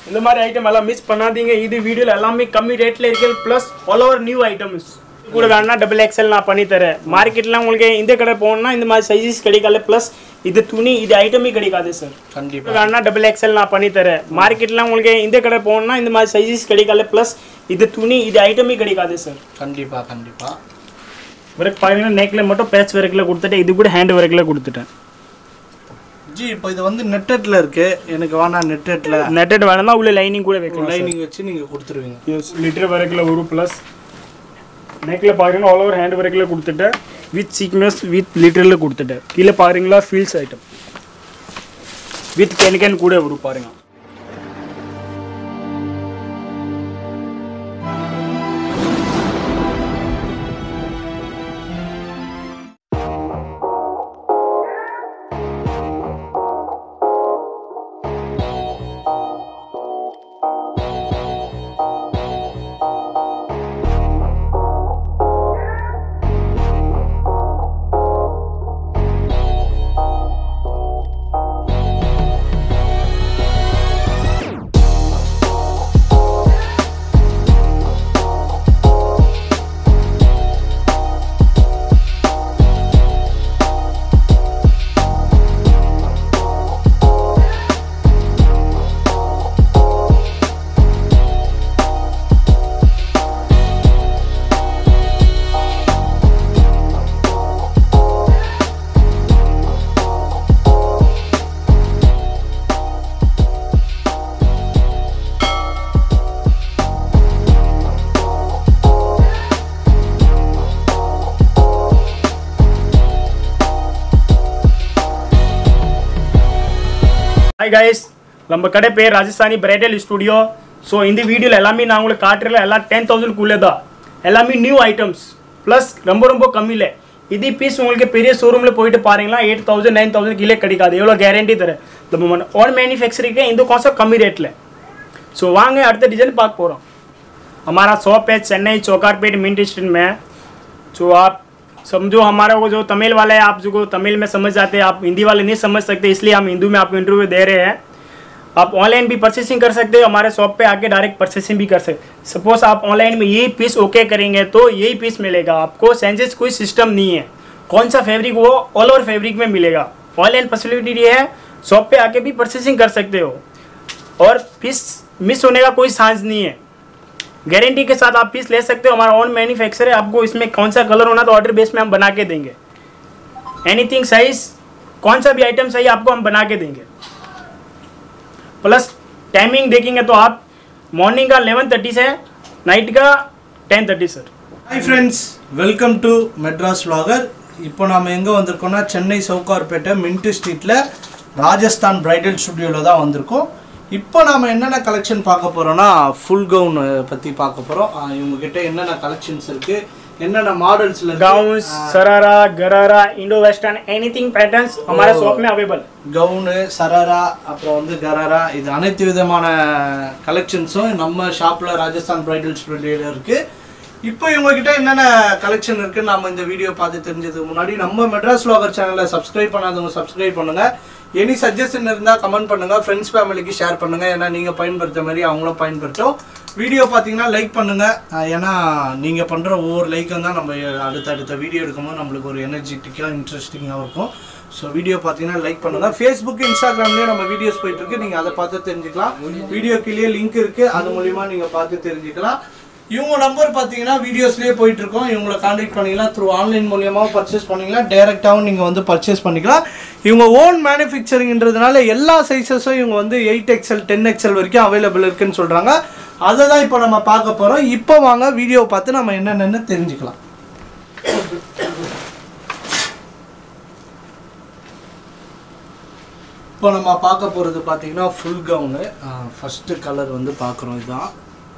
இந்த மாதிரி ஐட்டம் எல்லாம் மிஸ் பண்ணாதீங்க இது வீடியோல எல்லாமே கம்மி ரேட்ல இருக்கு plus all over new items கூட வேணா டபுள் எக்ஸ்எல் நான் பண்ணி தரேன் மார்க்கெட்ல உங்களுக்கு இந்த கடை போகணும்னா இந்த மாதிரி சைஸஸ் கிடைக்காது ப்ளஸ் இது துணி இது ஐட்டமே கிடைக்காது சார் கண்டிப்பா வேணா டபுள் எக்ஸ்எல் நான் பண்ணி தரேன் மார்க்கெட்ல உங்களுக்கு இந்த கடை போகணும்னா இந்த மாதிரி சைஸஸ் கிடைக்காது ப்ளஸ் இது துணி இது ஐட்டமே கிடைக்காது சார் கண்டிப்பா கண்டிப்பா ஒர்க் பாருங்கன்னா நெக்கில் மட்டும் பேட்ச் ஒர்க்கில் கொடுத்துட்டேன் இது கூட ஹேண்ட் ஒர்க்கில் கொடுத்துட்டேன் ஜி இப்போ இது வந்து நெட்டட்ல இருக்கு எனக்கு வேணாம் நெட்டட்ல நெட்டட் வேணும்னா உள்ள லைனிங் கூட வைக்கலாம் லைனிங் வச்சு நீங்க கொடுத்துருவீங்க லிட்டர் வரைக்கில் ஒரு ப்ளஸ் நெக்கில் பாருங்கன்னா ஆல் ஓவர் ஹேண்ட் வரைக்கில் கொடுத்துட்டேன் வித் சீக்னஸ் வித் லிட்டரில் கொடுத்துட்டேன் கீழே பாருங்களா ஃபீல்ஸ் ஐட்டம் வித் கேன் கேன் கூட வரும் பாருங்க ஹாய் கைஸ் நம்ம கடை பேர் ராஜஸ்தானி பிரைடல் ஸ்டுடியோ ஸோ இந்த வீடியோவில் எல்லாமே நான் உங்களுக்கு காட்டுறல எல்லாம் டென் தௌசண்ட்குள்ளே தான் எல்லாமே நியூ ஐட்டம்ஸ் ப்ளஸ் ரொம்ப ரொம்ப கம்மியில் இது பீஸ் உங்களுக்கு பெரிய ஷோரூமில் போயிட்டு பாருங்களா எயிட் தௌசண்ட் நைன் தௌசண்ட் கீழே கிடைக்காது எவ்வளோ கேரண்டி தரேன் நம்ம ஓன் மேனுफैक्चरिंग இந்த கான்सेप्ट कमी रेट ले सो वांग அடுத்த डिजाइन पार्क போகிறோம் हमारा शॉप है चेन्नई चौकारपेट मिंट स्ट्रीट में जो आप समझो हमारा वो जो तमिल वाला है आप जो तमिल में समझ जाते हैं आप हिंदी वाले नहीं समझ सकते इसलिए हम हिंदू में आपको इंटरव्यू दे रहे हैं आप ऑनलाइन भी परचेसिंग कर सकते हो हमारे शॉप पे आके डायरेक्ट परचेसिंग भी कर सकते सपोज आप ऑनलाइन में यही पीस ओके करेंगे तो यही पीस मिलेगा आपको सेंसेस कोई सिस्टम नहीं है कौन सा फैब्रिक वो ऑल ओवर फैब्रिक में मिलेगा ऑनलाइन फैसिलिटी ये है शॉप पे आके भी परचेसिंग कर सकते हो और पीस मिस होने का कोई चांस नहीं है गारंटी के साथ आप पीस ले सकते हो हमारा ओन मैन्युफैक्चर है आपको इसमें कौन सा कलर होना तो ऑर्डर बेस में हम बना के देंगे एनीथिंग साइज कौन सा भी आइटम चाहिए आपको हम बना के देंगे प्लस टाइमिंग देखेंगे तो आप मॉर्निंग का 11:30 से नाइट का 10:30 sir hi friends welcome to Madras vlogger இப்போ நாம் எங்கே வந்திருக்கோம்னா சென்னை சவுகார்பேட்டை மின்ட் ஸ்ட்ரீட்டில் ராஜஸ்தான் பிரைடல் ஸ்டுடியோவில் தான் வந்திருக்கோம் இப்போ நாம் என்னென்ன கலெக்ஷன் பார்க்க போகிறோம்னா ஃபுல் கவுன் பற்றி பார்க்க போகிறோம் இவங்ககிட்ட என்னென்ன கலெக்ஷன்ஸ் இருக்குது என்னென்ன மாடல்ஸில் gown sharara gharara Indo western anything patterns हमारे शॉप में अवेलेबल கவுனு சராரா அப்புறம் வந்து கராரா இது அனைத்து விதமான கலெக்ஷன்ஸும் நம்ம ஷாப்பில் ராஜஸ்தான் பிரைடல் ஸ்டுடியோவில் இருக்குது இப்போ இவங்ககிட்ட என்னென்ன கலெக்ஷன் இருக்குன்னு நம்ம இந்த வீடியோ பார்த்து தெரிஞ்சதுக்கு முன்னாடி நம்ம மெட்ராஸ் வ்ளாகர் சேனலை சப்ஸ்கிரைப் பண்ணாதவங்க சப்ஸ்கிரைப் பண்ணுங்க எனி சஜஷன் இருந்தால் கமெண்ட் பண்ணுங்க ஃப்ரெண்ட்ஸ் ஃபேமிலிக்கு ஷேர் பண்ணுங்க ஏன்னா நீங்கள் பயன்படுத்த மாதிரி அவங்களும் பயன்படுத்தும் வீடியோ பார்த்தீங்கன்னா லைக் பண்ணுங்க அஹ் ஏன்னா நீங்கள் பண்ணுற ஒவ்வொரு லைக்கும் தான் நம்ம அடுத்த அடுத்த வீடியோ எடுக்கும்போது நம்மளுக்கு ஒரு எனர்ஜெட்டிக்காக இன்ட்ரெஸ்டிங்காக இருக்கும் ஸோ வீடியோ பார்த்தீங்கன்னா லைக் பண்ணுங்க ஃபேஸ்புக் இன்ஸ்டாகிராம்லேயே நம்ம வீடியோஸ் போயிட்டு இருக்கு நீங்கள் அதை பார்த்து தெரிஞ்சுக்கலாம் வீடியோ கீழே லிங்க் இருக்கு அது மூலியமா நீங்கள் பார்த்து தெரிஞ்சுக்கலாம் இவங்க நம்பர் பார்த்தீங்கன்னா வீடியோஸ்லேயே போயிட்டு இருக்கோம் இவங்களை காண்டாக்ட் பண்ணிக்கலாம் த்ரூ ஆன்லைன் மூலியமாக பர்ச்சேஸ் பண்ணிக்கலாம் டேரெக்டாகவும் நீங்கள் வந்து பர்ச்சேஸ் பண்ணிக்கலாம் இவங்க ஓன் மேனுஃபேக்சரிங்ன்றதுனால எல்லா சைஸஸும் இவங்க வந்து எயிட் எக்ஸ்எல் டென் எக்ஸ்எல் வரைக்கும் அவைலபிள் இருக்குன்னு சொல்கிறாங்க அதை தான் இப்போ நம்ம பார்க்க போகிறோம் இப்போ வாங்க வீடியோ பார்த்து நம்ம என்னென்னு தெரிஞ்சுக்கலாம் இப்போ நம்ம பார்க்க போகிறது பார்த்தீங்கன்னா ஃபுல் கவுனு ஃபஸ்ட்டு கலர் வந்து பார்க்குறோம் இதுதான்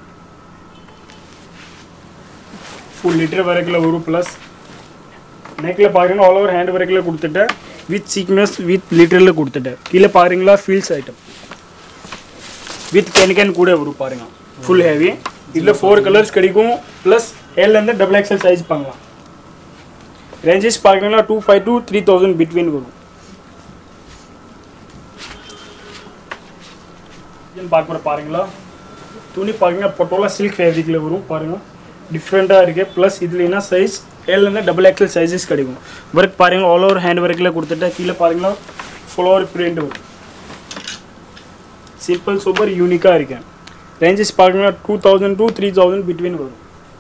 ஃபுல் லிட்டர் வரைக்கில் ஒரு ப்ளஸ் நெக்கில் பாருங்கன்னா ஆல் ஓவர் ஹேண்ட் வரைக்கில் கொடுத்துட்டேன் வித் சீக்னஸ் வித் லிட்டரில் கொடுத்துட்டேன் கீழே பாருங்களா ஃபீல்ஸ் ஐட்டம் வித் கேன் கேன் கூட வரும் பாருங்க ஃபுல் ஹேவி இதில் ஃபோர் கலர்ஸ் கிடைக்கும் ப்ளஸ் ஏழ்லேருந்து டபுள் எக்ஸல் சைஸ் பண்ணலாம் ரேஞ்சஸ் பார்த்தீங்கன்னா two five to three thousand between வரும் பார்க்குற பாருங்களா துணி பார்த்தீங்கன்னா பொட்டோலா சில்க் ஃபேப்ரிக்கில் வரும் பாருங்க டிஃப்ரெண்ட்டாக இருக்குது ப்ளஸ் இதில் என்ன சைஸ் ஏழுலேருந்து டபுள் எக்ஸல் சைஸஸ் கிடைக்கும் ஒர்க் பாருங்க ஆல் ஓவர் ஹேண்ட் ஒர்க்கில் கொடுத்துட்டு கீழே பாருங்களா ஃப்ளோர் பிரிண்ட் வரும் சிம்பிள் சூப்பர் யூனிக்காக இருக்கேன் ரேஞ்சஸ் பார்த்தீங்கன்னா two thousand to three thousand between வரும்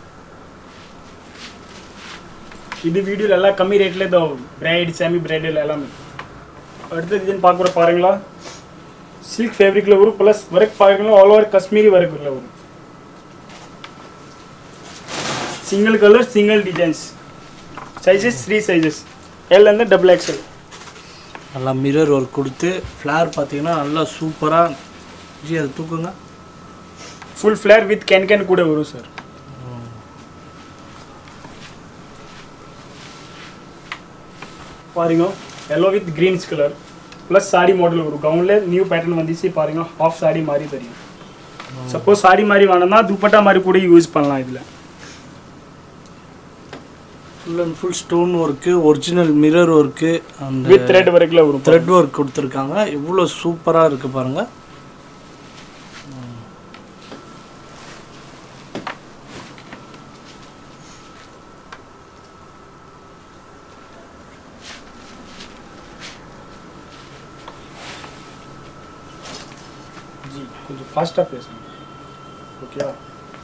இது வீடியோவில் எல்லாம் கம்மி ரேட்லேயே தான் வரும் பிரைட் செமி பிரைடல் எல்லாமே அடுத்த டிசைன் பார்க்குற பாருங்களா சில்க் ஃபேப்ரிக்கில் வரும் ப்ளஸ் ஒர்க் பாருங்களா ஆல் ஓவர் காஷ்மீரி ஒர்க்கில் வரும் single colour single designs sizes three sizes எல்லேருந்து டபுள் எக்ஸல் நல்லா மிரர் ஒர்க் கொடுத்து ஃப்ளார் பார்த்தீங்கன்னா நல்லா சூப்பராக ஜி அதை தூக்குங்க full flare with can can கூட வரும் சார் பாருங்க yellow with greens colour plus sari model வரும் கவுனில் நியூ பேட்டர்ன் வந்துச்சு பாருங்க ஹாஃப் சாரி மாதிரி தெரியும் சப்போஸ் சாரி மாதிரி வேணும்னா துப்பட்டா மாதிரி கூட யூஸ் பண்ணலாம் இதில் full and full stone work original mirror work அந்த வித் த்ரெட் வரைக்கும் வரும் த்ரெட் ஒர்க் கொடுத்துருக்காங்க இவ்வளோ சூப்பராக இருக்குது பாருங்கள் ஜி கொஞ்சம் ஃபாஸ்ட்டாக பேசுங்க ஓகேவா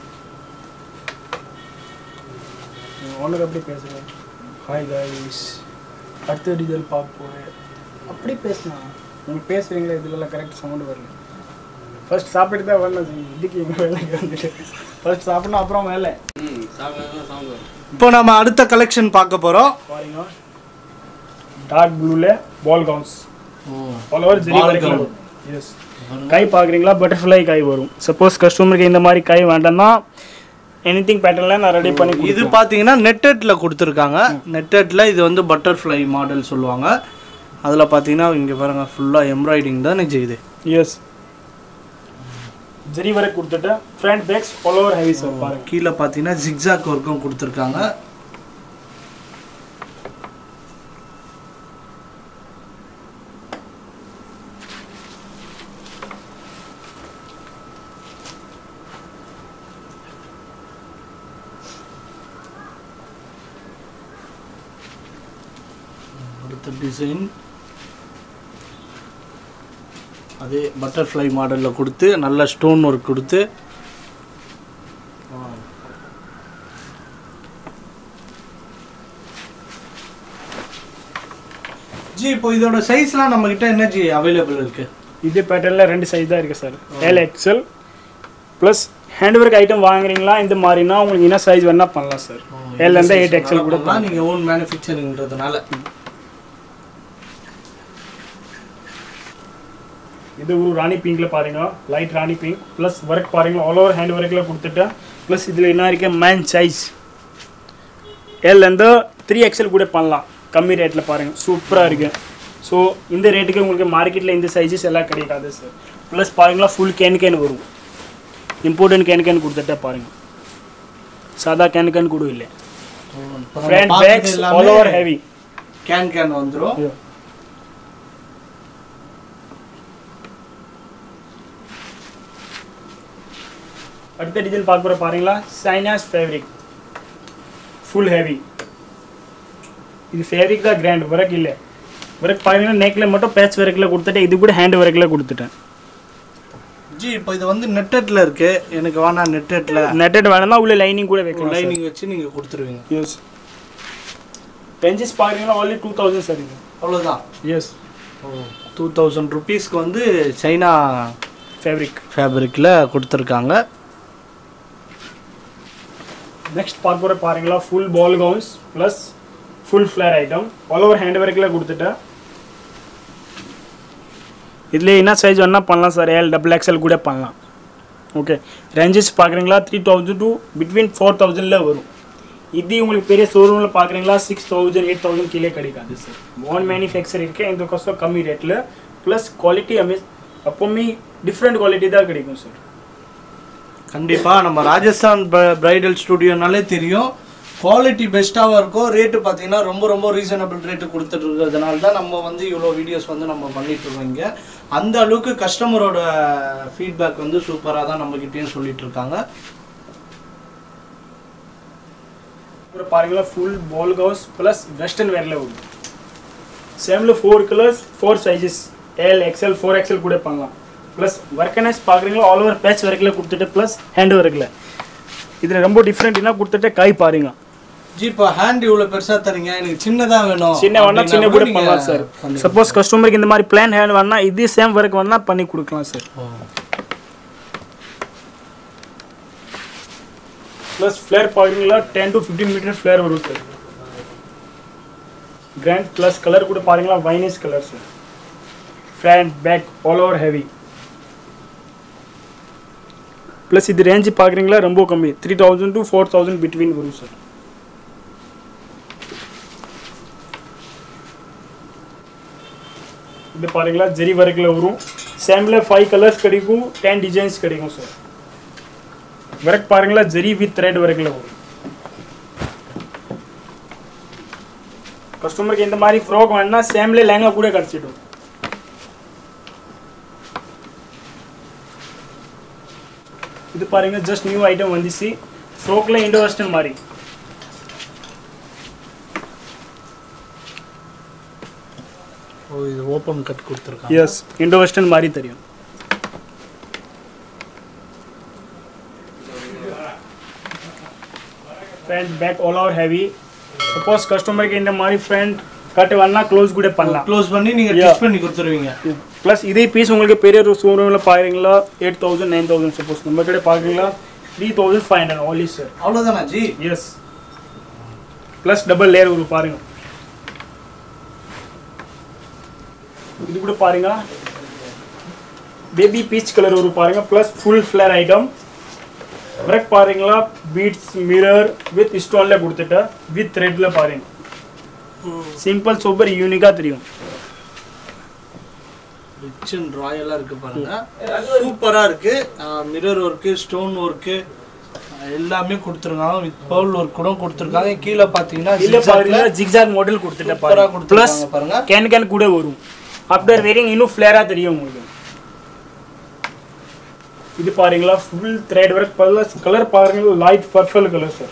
ஓனர் எப்படி பேசுகிறேன் ஹாய் கைஸ் அடுத்த டீசல் பார்க்க போகிறேன் அப்படி பேசலாம் நீங்கள் பேசுகிறீங்களே இதுலலாம் கரெக்ட் சவுண்டு வரல ஃபர்ஸ்ட் சாப்பிட்டு தான் வரல ஜி இதுக்கு எங்கள் வேலைக்கு வந்துட்டு ஃபர்ஸ்ட் சாப்பிடணும் அப்புறம் வேலை இப்போ நம்ம அடுத்த கலெக்ஷன் பார்க்க போகிறோம் பாருங்க டார்க் ப்ளூவில் ball gowns all over zari Ball வரைக்கும் gown. எஸ் கை பார்க்குறீங்களா பட்டர்ஃப்ளை கை வரும் சப்போஸ் கஸ்டமருக்கு இந்த மாதிரி கை வேண்டாம்னா எனி திங் பேட்டர்னில் நான் ரெடி பண்ணி இது கொடுத்துருவேன் பார்த்தீங்கன்னா நெட்டட்ல கொடுத்துருக்காங்க நெட்டட்ல இது வந்து பட்டர்ஃப்ளை மாடல் சொல்லுவாங்க அதில் பார்த்தீங்கன்னா இங்கே பாருங்க ஃபுல்லாக எம்ப்ராய்டிங் தான் இது எஸ் ஜெரி வரை கொடுத்துட்டு front backs all over heavy sir பாருங்க கீழே பார்த்தீங்கன்னா ஜிக்ஸாக் ஒர்க்கும் கொடுத்துருக்காங்க அடுத்த டிசைன் அதே பட்டர்ஃப்ளை மாடலில் கொடுத்து நல்ல ஸ்டோன் ஒர்க் கொடுத்து ஜி இப்போ இதோட சைஸ்லாம் நம்ம கிட்ட என்ன ஜி அவைலபிள் இருக்கு இது பேட்டர்னில் ரெண்டு சைஸ் தான் இருக்குது sir L XL plus hand work item வாங்குறீங்களா இந்த மாதிரினா உங்களுக்கு என்ன சைஸ் வேணால் பண்ணலாம் சார் எல்லேருந்து எயிட் எக்ஸல் கூட பண்ணலாம் நீங்க ஓன் மேனுஃபேக்சரிங்ன்றதுனால இது ஒரு ராணி பிங்க்ல பாருங்க light rani pink plus work பாருங்க ஆல் ஓவர் ஹேண்ட் ஒர்க்கில் கொடுத்துட்டு ப்ளஸ் இதில் என்ன இருக்கு மேன் சைஸ் எல்லேருந்து த்ரீ எக்ஸல் கூட பண்ணலாம் கம்மி ரேட்டில் பாருங்க சூப்பராக இருக்கு ஸோ இந்த ரேட்டுக்கு உங்களுக்கு மார்க்கெட்டில் இந்த சைஸஸ் எல்லாம் கிடைக்காது சார் ப்ளஸ் பாருங்களா ஃபுல் கேன் கேன் வரும் இம்போர்ட்டன்ட் கேன் கேன் கொடுத்துட்டா பாருங்க சாதா கேன் கேன் கூட இல்லை front backs all over heavy can can வந்துரும் அடுத்த டிசைன் பார்க்க போகிற பாருங்களா சைனாஸ் ஃபேப்ரிக் ஃபுல் ஹெவி இது ஃபேப்ரிக் தான் கிராண்ட் ஒர்க் இல்லை ஒர்க் பாருங்கன்னா நெக்கில் மட்டும் பேட்ச் ஒர்க்கில் கொடுத்துட்டேன் இது கூட ஹேண்ட் ஒர்க்கில் கொடுத்துட்டேன் ஜி இப்போ இது வந்து நெட்டட்ல இருக்கு எனக்கு வேணா நெட்டட்ல நெட்டட் வேணும்னா உள்ள லைனிங் கூட வைக்கலாம் லைனிங் வச்சு நீங்க கொடுத்துருவீங்க எஸ் பெஞ்சஸ் பாருங்கன்னா only டூ தௌசண்ட் சார் இது அவ்வளோதான் எஸ் டூ தௌசண்ட் ருபீஸ்க்கு வந்து சைனா ஃபேப்ரிக் ஃபேப்ரிக்கில் கொடுத்துருக்காங்க நெக்ஸ்ட் பார்க்க போகிற பாருங்களா full ball gowns plus full flare item all over hand ஒர்க்கில் கொடுத்துட்டேன் இதில் என்ன சைஸ் வேணால் பண்ணலாம் சார் எல் டபுள் எக்ஸ்எல் கூட பண்ணலாம் ஓகே ரேஞ்சஸ் பார்க்குறீங்களா three thousand to between four தௌசண்டில் வரும் இது உங்களுக்கு பெரிய ஷோரூமில் பார்க்குறீங்களா சிக்ஸ் தௌசண்ட் எயிட் தௌசண்ட் கீழே கிடைக்காது சார் ஓன் மேனுஃபேக்சர் இருக்குது இந்த கோசம் கம்மி ரேட்டில் ப்ளஸ் குவாலிட்டி அமேஸ் அப்போவுமே டிஃப்ரெண்ட் குவாலிட்டி தான் கிடைக்கும் சார் கண்டிப்பாக நம்ம ராஜஸ்தான் பிரைடல் ஸ்டுடியோனாலே தெரியும் குவாலிட்டி பெஸ்ட்டாகவும் இருக்கும் ரேட்டு பார்த்தீங்கன்னா ரொம்ப ரொம்ப ரீசனபிள் ரேட்டு கொடுத்துட்டு இருக்கிறதுனால தான் நம்ம வந்து இவ்வளோ வீடியோஸ் வந்து நம்ம பண்ணிட்டு இருக்கோம் இங்கே அந்த அளவுக்கு கஸ்டமரோட ஃபீட்பேக் வந்து சூப்பராக தான் நம்மக்கிட்டேயும் சொல்லிட்டு இருக்காங்க அப்புறம் பாருங்களா full ball gowns plus western வேரில் வரும் சேமில் four colours four sizes L XL four XL கூட பண்ணலாம் ப்ளஸ் ஒர்க்கனைஸ் பார்க்குறீங்களா ஆல் ஓவர் பேட்ச் ஒர்க்கில் கொடுத்துட்டு ப்ளஸ் ஹேண்ட் ஒர்க்கில் இதில் ரொம்ப டிஃப்ரெண்ட் என்ன கொடுத்துட்டு கை பாருங்க ஜி இப்போ ஹேண்ட் இவ்வளோ பெருசாக தரீங்க எனக்கு சின்னதாக வேணும் சின்ன வேணா சின்ன அப்படின்னா கூட நீங்க பண்ணலாம் சார் பண்ணி- சப்போஸ் கஸ்டமருக்கு இந்த மாதிரி பிளான் ஹேண்ட் வேணா இது சேம் ஒர்க் வேணா பண்ணி கொடுக்கலாம் சார் ப்ளஸ் ஃப்ளேர் பார்க்குறீங்களா ten to fifteen metre flare வரும் சார் கிராண்ட் ப்ளஸ் கலர் கூட பாருங்களா வைனிஸ் colour sir front back all over heavy plus இது ரேஞ்சு பார்க்குறீங்களா ரொம்ப கம்மி three thousand to four thousand between வரும் சார் இது பாருங்களா ஜெரி ஒர்க்கில் வரும் சேமில் ஃபைவ் கலர்ஸ் கிடைக்கும் டென் டிசைன்ஸ் கிடைக்கும் சார் ஒர்க் பாருங்களா ஜெரி வித் த்ரெட் ஒர்க்கில் வரும் கஸ்டமருக்கு இந்த மாதிரி ஃப்ராக் வேணும்னா சேம்லே லெஹங்கா கூட கிடச்சிடும் இது பாருங்க ஜஸ்ட் நியூ ஐட்டம் வந்துச்சு ஃப்ராக்ல இண்டோ வெஸ்டர்ன் மாதிரி ஓ இது ஓப்பன் கட் கொடுத்துருக்காங்க எஸ் இண்டோ வெஸ்டர்ன் மாதிரி தெரியும் front back all over heavy suppose கஸ்டமருக்கு இந்த மாதிரி ஃப்ரண்ட் கட் வேணா க்ளோஸ் கூட பண்ணலாம் க்ளோஸ் பண்ணி நீங்கள் Yeah. டிச் பண்ணி கொடுத்துருவீங்க ப்ளஸ் இதே பீஸ் உங்களுக்கு பெரிய ஒரு ஷோரூமில் பார்க்குறீங்களா eight thousand nine thousand suppose நம்ம கிட்ட பார்க்குறீங்களா three thousand five hundred only sir அவ்வளோதானா ji yes plus double layer ஒரு பாருங்க இது கூட பாருங்க பேபி பீச் கலர் ஒரு பாருங்க plus full flare item work பாருங்களா பீட்ஸ் மிரர் வித் ஸ்டோன்ல கொடுத்துட்டு வித் த்ரெட்ல பாருங்க சிம்பிள் சூப்பர் யூனிக்காக தெரியும் ரிச் அண்ட் ராயலாக இருக்கு பாருங்க சூப்பராக இருக்கு மிரர் ஒர்க்கு ஸ்டோன் ஒர்க்கு எல்லாமே கொடுத்துருக்காங்க வித் பவுல் ஒர்க் கூட கொடுத்துருக்காங்க கீழே பார்த்தீங்கன்னா இல்ல zigzag ல பாருங்க ஜிக்ஜாக் மாடல் கொடுத்துட்டு சூப்பரா பாருங்க ப்ளஸ் கொடுத்துருக்காங்க பாருங்க கேன் கேன் கூட வரும் ஆஃப்டர் வேரிங் இன்னும் ஃப்ளேரா தெரியும் உங்களுக்கு இது பாருங்களா full thread work plus colour பாருங்க லைட் பர்பிள் கலர் சார்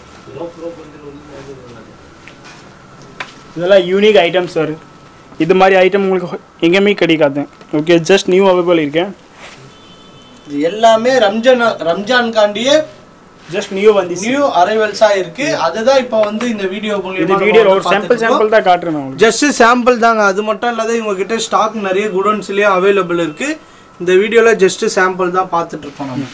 இதெல்லாம் யூனிக் ஐட்டம் சார் இது மாதிரி ஐட்டம் உங்களுக்கு எங்கேயுமே கிடைக்காது ஓகே ஜஸ்ட் நியூ அவைலபிள் இருக்கேன் இது எல்லாமே ரம்ஜான் ரம்ஜான்காண்டியே ஜஸ்ட் நியூ வந்துச்சு நியூ அரைவல்ஸா இருக்கு அதுதான் இப்போ வந்து இந்த வீடியோ இது வீடியோ ஒரு சாம்பிள் சாம்பிள் தான் காட்டுறேன் நான் உங்களுக்கு ஜஸ்ட் சாம்பிள் தாங்க அது மட்டும் இல்லாத இவங்க கிட்ட ஸ்டாக் நிறைய குடோன்ஸ்லயே அவைலபிள் இருக்கு இந்த வீடியோல ஜஸ்ட் சாம்பிள் தான் பார்த்துட்டு இருக்கோம் நம்ம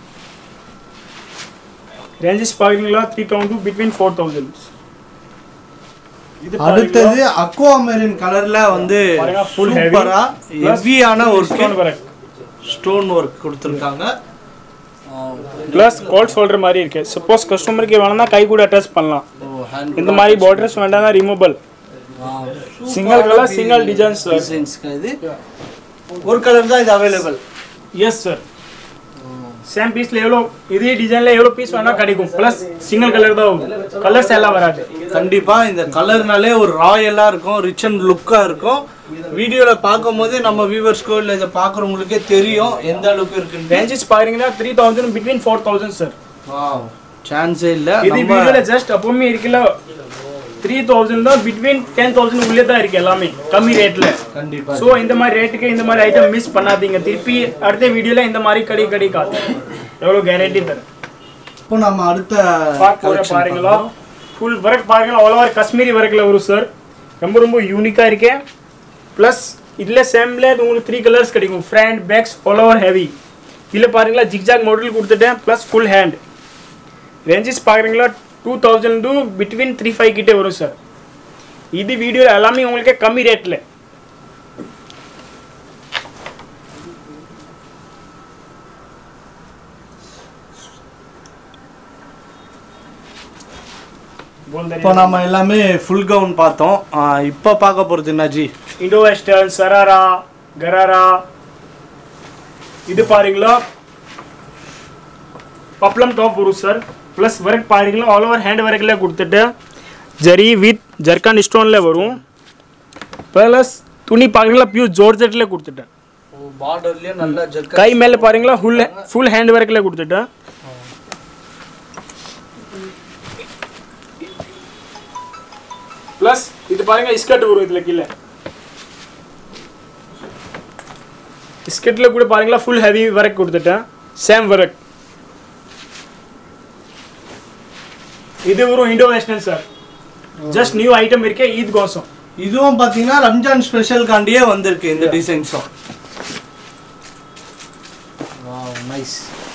ரேஞ்சஸ் பார்க்குறீங்களா three thousand between four thousand இது அடுத்தது அக்வா மெரின் கலர்ல வந்து பாருங்க, full heavy. சூப்பரா ஹெவியான work stone work stone work கொடுத்துருக்காங்க ப்ளஸ் கோல்ட் ஷோல்டர் மாதிரி இருக்கு சப்போஸ் கஸ்டமருக்கு வேணும்னா கை கூட அட்டாச் பண்ணலாம் இந்த மாதிரி பார்டர்ஸ் வேண்டாம்னா removable Single colour, single designs, sir. டிசைன்ஸ்க்கு இது ஒரு கலர் தான் இது அவைலபிள் எஸ் சார் சேம் பீஸ்ல எவ்வளோ இதே டிசைன்ல எவ்வளோ பீஸ் வேணா கிடைக்கும் ப்ளஸ் சிங்கிள் கலர் தான் வரும் கலர்ஸ் எல்லாம் வராது கண்டிப்பா இந்த கலர்னாலே ஒரு ராயலா இருக்கும் ரிச் அண்ட் லுக்கா இருக்கும் வீடியோல பார்க்கும்போது நம்ம வியூவர்ஸ்க்கோ இல்ல இதை பார்க்குறவங்களுக்கே தெரியும் எந்த அளவுக்கு இருக்குன்னு ரேஞ்சஸ் பாருங்கன்னா three thousand between four thousand sir wow சான்ஸே இல்ல இது நம்ம வீடியோல ஜஸ்ட் அப்பவுமே இருக்குல்ல த்ரீ தௌசண்ட் தான் பிட்வீன் டென் தௌசண்ட் உள்ளே தான் இருக்கு எல்லாமே கம்மி ரேட்ல கண்டிப்பா ஸோ இந்த மாதிரி ரேட்டுக்கு இந்த மாதிரி ஐட்டம் மிஸ் பண்ணாதீங்க திருப்பி அடுத்த வீடியோல இந்த மாதிரி கடை கிடைக்காது எவ்வளோ கேரண்டி தரேன் இப்போ நம்ம அடுத்த பார்க்க collection பாருங்களா ஃபுல் ஒர்க் பாருங்களா ஆல் ஓவர் காஷ்மீரி ஒர்க்கில் வரும் சார் ரொம்ப ரொம்ப யூனிக்காக இருக்கேன் ப்ளஸ் இதில் சேம்ல உங்களுக்கு த்ரீ கலர்ஸ் கிடைக்கும் front backs all over heavy இதில் பாருங்களா ஜிக்ஜாக் மாடல் கொடுத்துட்டேன் ப்ளஸ் ஃபுல் ஹேண்ட் ரேஞ்சஸ் பார்க்குறீங்களா two thousand two between three five கிட்டே வரும் சார் இது வீடியோ எல்லாமே உங்களுக்கு கம்மி ரேட்டில் இப்போ நம்ம எல்லாமே ஃபுல் கவுன் பார்த்தோம் ஆ, இப்போ பார்க்க போறது என்ன ஜி இண்டோ வெஸ்டர்ன் சராரா கராரா இது பாருங்களா பப்ளம் டாப் வரும் சார் ப்ளஸ் ஒர்க் பாருங்களா ஆல் ஓவர் ஹேண்ட் ஒர்க்கில் கொடுத்துட்டு ஜரி வித் ஜர்கான் ஸ்டோனில் வரும் ப்ளஸ் துணி பாருங்களா பியூர் ஜோர்ஜெட்டில் கொடுத்துட்டேன் பார்டர்லயே நல்லா ஜர்க்கா கை மேலே பாருங்களா ஃபுல் ஃபுல் ஹேண்ட் ஒர்க்கில் கொடுத்துட்டேன் ப்ளஸ் இது பாருங்க ஸ்கர்ட் வரும் இதில் கீழே ஸ்கர்ட்டில் கூட பாருங்களா ஃபுல் ஹெவி ஒர்க் கொடுத்துட்டேன் சேம் ஒர்க் இது வரும் Indo western sir just new item இருக்கே ஈத் கோசம் இதுவும் பாத்தீங்கன்னா ரம்ஜான் ஸ்பெஷல்காண்டியே வந்திருக்கு இந்த டிசைன்ஸும் நைஸ்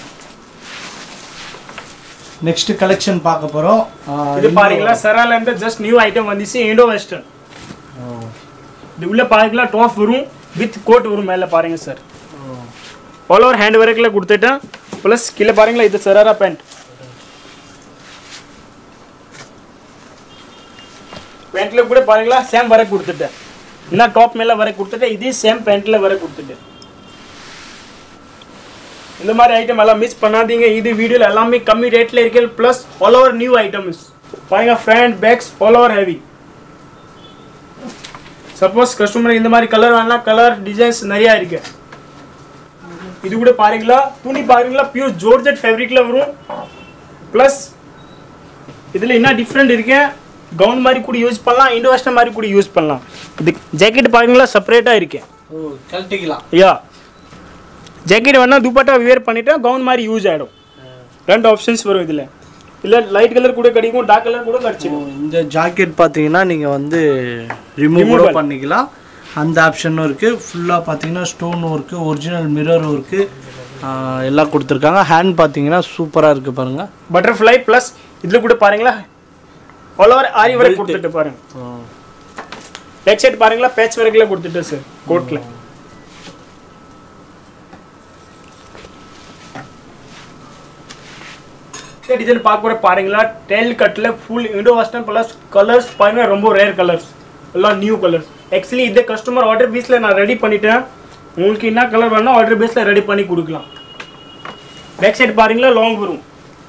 நெக்ஸ்ட் கலெக்ஷன் பார்க்க போறோம் இது பாருங்களா சரால இருந்து ஜஸ்ட் நியூ ஐட்டம் வந்துச்சு இண்டோ வெஸ்டர்ன் இது உள்ள பாருங்களா டாப் வரும் வித் கோட் வரும் மேலே பாருங்க சார் ஆல் ஓவர் ஹேண்ட் ஒர்க்கில் கொடுத்துட்டேன் ப்ளஸ் கீழே பாருங்களா இது சராரா பேண்ட் பேண்ட்டில் கூட பாருங்களா சேம் வர கொடுத்துட்டேன் என்ன டாப் மேலே வர கொடுத்துட்டேன் இதே சேம் பேண்ட்டில் வர கொடுத்துட்டேன் இந்த மாதிரி ஐட்டம் எல்லாம் மிஸ் பண்ணாதீங்க இது வீடியோவில் எல்லாமே கம்மி ரேட்டில் இருக்கு plus all over new items பாருங்க front backs all over heavy suppose customer இந்த மாதிரி கலர் வேணா கலர் டிசைன்ஸ் நிறையா இருக்கு இது கூட பாருங்களா துணி பாருங்களா பியூர் ஜோர்ஜெட் ஃபேப்ரிக்ல வரும் ப்ளஸ் இதில் என்ன டிஃப்ரெண்ட் இருக்கு கவுன் மாதிரி கூட யூஸ் பண்ணலாம் இண்டோ வெஸ்டர்ன் மாதிரி கூட யூஸ் பண்ணலாம் இது ஜாக்கெட் பாருங்களா செப்பரேட்டாக இருக்கு ஓ கழட்டிக்கலாம் யா ஜாக்கெட் வேணால் துப்பட்டா வியர் பண்ணிட்டா கவுன் மாதிரி யூஸ் ஆகிடும் ரெண்டு ஆப்ஷன்ஸ் வரும் இதில் இல்லை லைட் கலர் கூட கிடைக்கும் டார்க் கலர் கூட கிடச்சிடும் இந்த ஜாக்கெட் பார்த்தீங்கன்னா நீங்கள் வந்து ரிமூவ் கூட Removable. பண்ணிக்கலாம் அந்த ஆப்ஷனும் இருக்குது ஃபுல்லாக பார்த்தீங்கன்னா stone work original mirror work எல்லாம் கொடுத்துருக்காங்க ஹேண்ட் பார்த்தீங்கன்னா சூப்பராக இருக்குது பாருங்கள் பட்டர்ஃப்ளை ப்ளஸ் இதில் கூட பாருங்களா ஆல் ஓவர் ஆரி வரை கொடுத்துட்டு பாருங்க பேக் சைட் பாருங்களா பேட்ச் வரைக்கும் கொடுத்துட்டு சார் கோட்டில் டிசைன் பார்க்க கூட பாருங்களா டெல் கட்டில் full Indo western plus colours பாருங்க ரொம்ப ரேர் கலர்ஸ் எல்லாம் நியூ கலர்ஸ் ஆக்சுவலி இந்த கஸ்டமர் ஆர்டர் பீஸில் நான் ரெடி பண்ணிட்டேன் உங்களுக்கு என்ன கலர் வேணால் ஆர்டர் பீஸில் ரெடி பண்ணி கொடுக்கலாம் பேக் சைடு பாருங்களா லாங் வரும்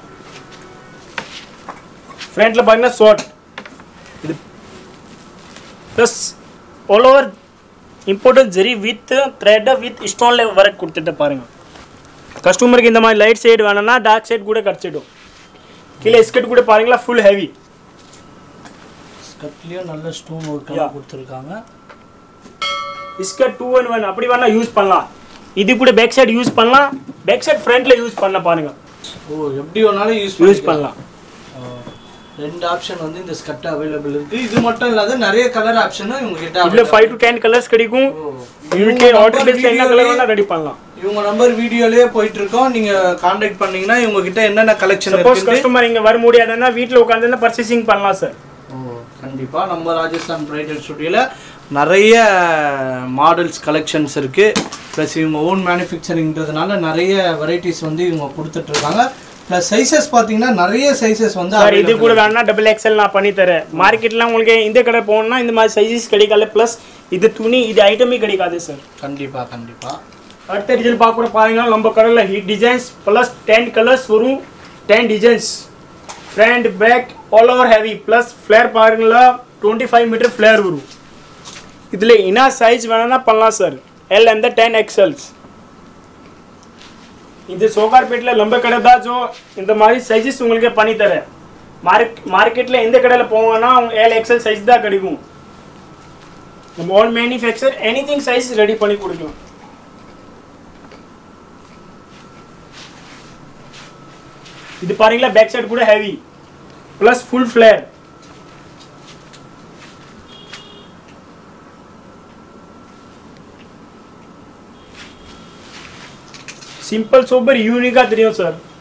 ஃப்ரண்ட்டில் பாருங்கன்னா ஷார்ட் இது ப்ளஸ் ஆல் ஓவர் இம்பார்ட்டன்ட் ஜெரி வித் த்ரெட் வித் ஸ்டோனில் ஒர்க் கொடுத்துட்டு பாருங்க கஸ்டமருக்கு இந்த மாதிரி லைட் சைடு வேணும்னா டார்க் சைடு கூட கிடச்சிடும் கீழே ஸ்கர்ட் கூட பாருங்களா ஃபுல் ஹெவி ஸ்கர்ட்லேயும் நல்ல ஸ்டோன் Yeah. ஒர்க்கெல்லாம் கொடுத்துருக்காங்க ஸ்கர்ட் டூ ஒன் ஒன் அப்படி வேணா யூஸ் பண்ணலாம் இது கூட பேக் சைடு யூஸ் பண்ணலாம் பேக் சைடு ஃப்ரண்ட்ல யூஸ் பண்ண பாருங்க ஓ எப்படி வேணாலும் யூஸ் யூஸ் பண்ணலாம் ரெண்டு ஆப்ஷன் வந்து இந்த ஸ்கர்ட் அவைலபிள் இருக்கு இது மட்டும் இல்லாத நிறைய கலர் ஆப்ஷனும் இவங்க கிட்ட இதுல ஃபைவ் டு டென் கலர்ஸ் கிடைக்கும் உங்களுக்கு ஆர்டர் பேஸ்ல என்ன கலர் வேணா ரெடி பண்ணலாம் இவங்க நம்பர் வீடியோலயே போயிட்டு இருக்கோம் நீங்க காண்டாக்ட் பண்ணீங்கன்னா இவங்க கிட்ட என்னென்ன கலெக்ஷன் சப்போஸ் இருக்கு கஸ்டமர் இங்க வர முடியாதுன்னா வீட்ல உட்காந்து பர்ச்சேசிங் பண்ணலாம் சார் ஓ கண்டிப்பா நம்ம ராஜஸ்தான் பிரைடல் ஸ்டுடியோல நிறைய மாடல்ஸ் கலெக்ஷன்ஸ் இருக்கு ப்ளஸ் இவங்க ஓன் மேனுஃபேக்சரிங்கிறதுனால நிறைய வெரைட்டிஸ் வந்து இவங்க கொடுத்துட்டு இருக்காங்க ப்ளஸ் சைஸஸ் பார்த்தீங்கன்னா நிறைய சைஸஸ் வந்து சார் இது available கூட வேணா டபுள் எக்ஸ்எல் நான் பண்ணி தரேன் மார்க்கெட்ல உங்களுக்கு இந்த கடை போகணும்னா இந்த மாதிரி சைஸஸ் கிடைக்காது ப்ளஸ் இது துணி இது ஐட்டமே கிடைக்காது சார் கண்டிப்பா கண்டிப்பா அடுத்த டிசைன் பார்க்க கூட பாருங்க நம்ம கலரில் hit designs plus ten colours வரும் ten designs front back all over heavy plus flare பாருங்களா டுவெண்ட்டி ஃபைவ் மீட்டர் ஃப்ளேர் வரும் இதில் என்ன சைஸ் வேணும்னா பண்ணலாம் சார் எல் அந்த டென் எக்ஸல்ஸ் இது சோகார்பேட்டில் லம்ப கடை தான் ஜோ இந்த மாதிரி சைஸஸ் உங்களுக்கு பண்ணி தரேன் மார்க் மார்க்கெட்டில் எந்த கடையில் போவாங்கன்னா அவங்க எல் எக்ஸல் சைஸ் தான் கிடைக்கும் நம்ம own manufacture anything size ready பண்ணி கொடுக்கலாம் இது பாருங்களா பேக் சைடு கூட heavy plus full flare simple super யூனிக்காக தெரியும் சார்